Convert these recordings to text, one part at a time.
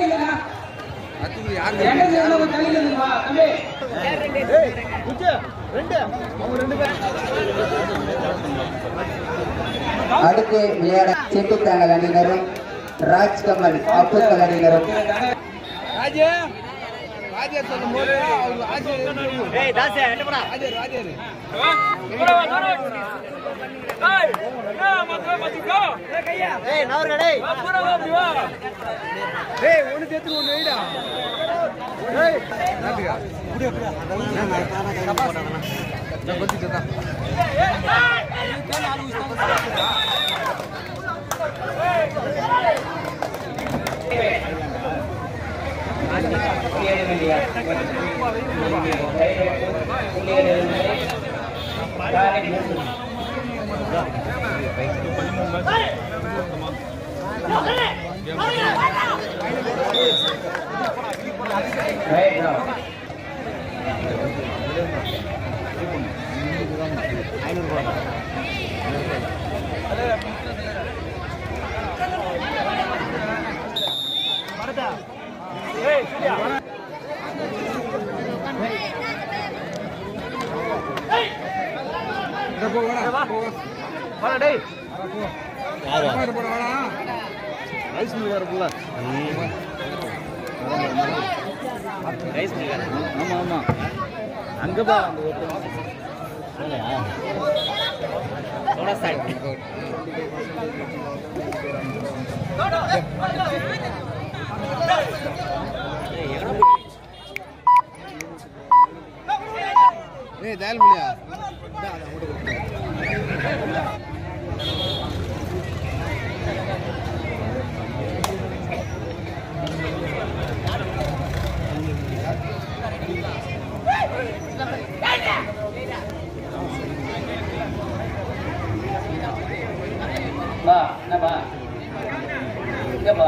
அடுத்து விளையாட செட்டித்தாங்கல் அணியினரும் ராஜ்கமல் அப்புக்கல் அணியினரும் ஆமா ஆமா அங்கப்பா அந்த ஏய் தயல் முடியா வா என்னப்பா இங்கப்பா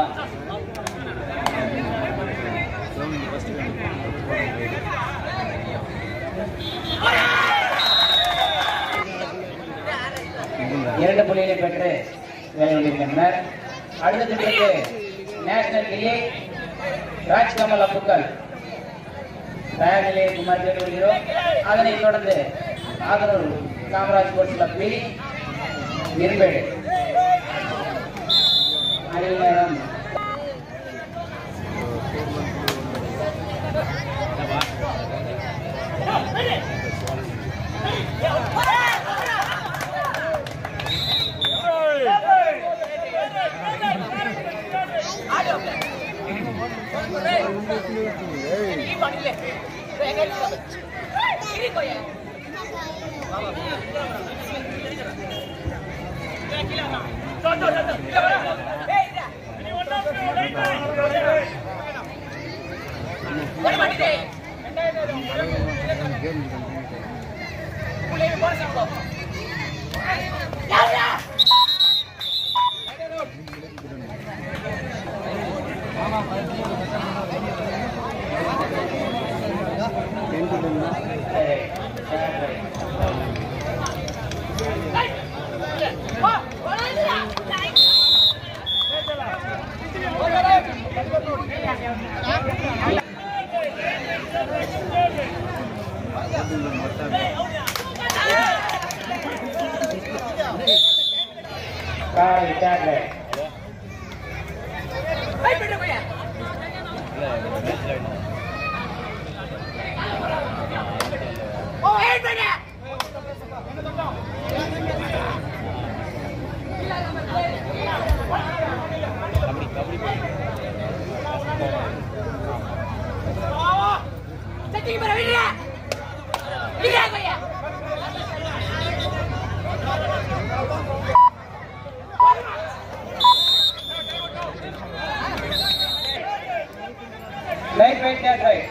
இரண்டு புள்ளிகளை பெற்று வேலை கொண்டிருக்கின்றனர் அடுத்த சுற்றுக்கு நேஷனல் கிளி ராஜ்கமல் அப்புக்கள் தயார் நிலையை குமார் கேட்டுக்கொள்கிறோம் அதனைத் தொடர்ந்து ஆதரவு Kamaraj sports club B Irumbedu அரை நேரம் காலை விட்டார்கள் ரைட் ரைட் ரைட் ரைட்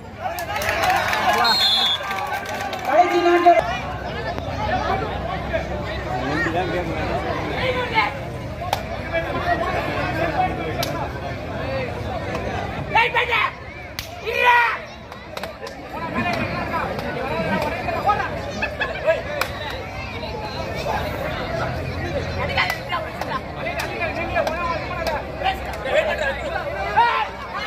கடைசி நாட்கள் Hey!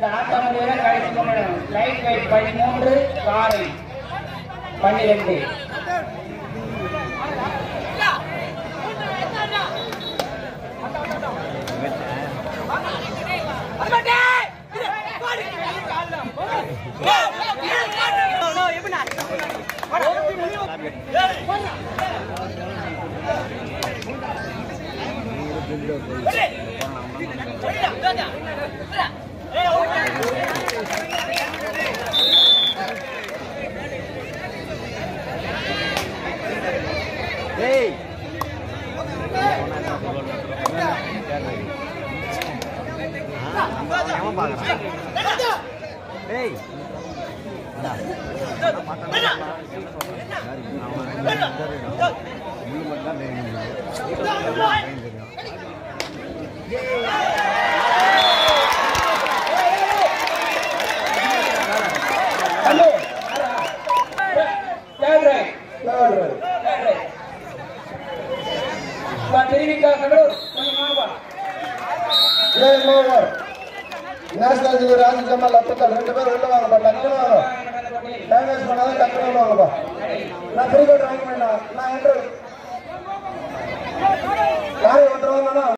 ஆட்டம் முடிகிற கடைசி நிமிடம் லைட் வெயிட் பதிமூன்று காரை பன்னிரெண்டு ஏய் ஏய் hello third right third right பா தெரிவிக்கா கடூர் கொஞ்சம் மாவா game over national junior Raji Jamal அப்பத்தல் ரெண்டு பேரும் வெளில வாங்கப்பா டக்குனு வாங்க டைம் வேஸ்ட் பண்ணாத டக்குனு வாங்கப்பா நான் ஃப்ரீ கோட் வாங்கி வேண்டாம் நான் என்று யாரை ஒருத்தர் வாங்கணும்